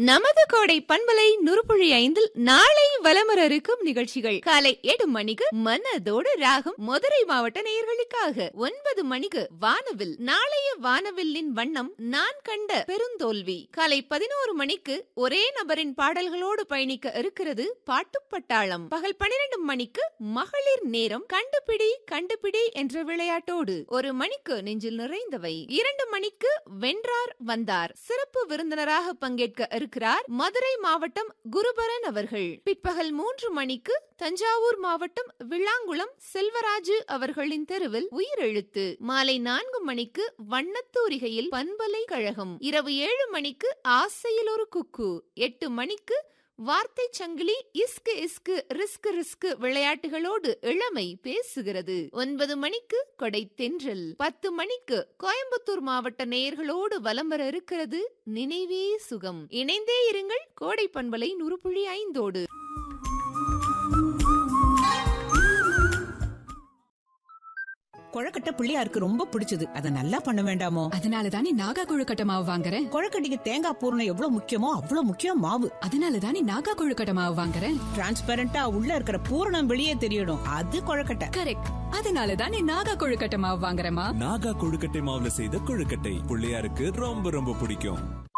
நமது கோடை பண்பலை நுறுப்புழி ஐந்தில் நாளை வலமர இருக்கும் நிகழ்ச்சிகள் காலை எட்டு மணிக்கு மனதோடு ராகம் மதுரை மாவட்ட நேயர்களுக்காக ஒன்பது மணிக்கு வானவில் நாளைய வானவில்லின் வண்ணம் நான் கண்ட பெருந்தோல்வி காலை பதினோரு மணிக்கு ஒரே நபரின் பாடல்களோடு பயணிக்க இருக்கிறது பாட்டுப்பட்டாளம் பகல் பனிரெண்டு மணிக்கு மகளிர் நேரம் கண்டுபிடி கண்டுபிடி என்ற விளையாட்டோடு ஒரு மணிக்கு நெஞ்சில் நிறைந்தவை இரண்டு மணிக்கு வென்றார் வந்தார் சிறப்பு விருந்தினராக பங்கேற்க இருக்கிறார் மதுரை மாவட்டம் குருபரன் அவர்கள் பிற்பகல் மூன்று மணிக்கு தஞ்சாவூர் மாவட்டம் விளாங்குளம் செல்வராஜு அவர்களின் தெருவில் உயிரெழுத்து மாலை நான்கு மணிக்கு வண்ணத்தூரிகையில் பண்பலை கழகம் இரவு ஏழு மணிக்கு ஆசையில் ஒரு குக்கு எட்டு மணிக்கு வார்த்தை சங்கிலி இஸ்கு இஸ்கு ரிஸ்க் ரிஸ்க் விளையாட்டுகளோடு இளமை பேசுகிறது ஒன்பது மணிக்கு கொடை தென்றல் பத்து மணிக்கு கோயம்புத்தூர் மாவட்ட நேயர்களோடு வலம் வர இருக்கிறது நினைவே சுகம் இணைந்தே இருங்கள் கோடை பண்பலை நுறுப்புழி ஐந்தோடு கொழக்கட்டை பிள்ளையாருக்கு ரொம்ப பிடிச்சது அதை நல்லா பண்ண வேண்டாமோ அதனால தானே நாகா கொழுக்கட்டை மாவு வாங்குறேன் கொழக்கட்டைக்கு தேங்காய் பூரணம் எவ்வளவு முக்கியமோ அவ்வளவு முக்கியம் மாவு அதனால தானே நாகா கொழுக்கட்டை மாவு வாங்குறேன் டிரான்ஸ்பரண்டா உள்ள இருக்கிற பூரணம் வெளியே தெரியணும் அது கொழக்கட்டை கரெக்ட் அதனால தானே நாகா கொழுக்கட்டை மாவு வாங்குறேமா நாகா கொழுக்கட்டை மாவுல செய்த கொழுக்கட்டை பிள்ளையாருக்கு ரொம்ப ரொம்ப பிடிக்கும்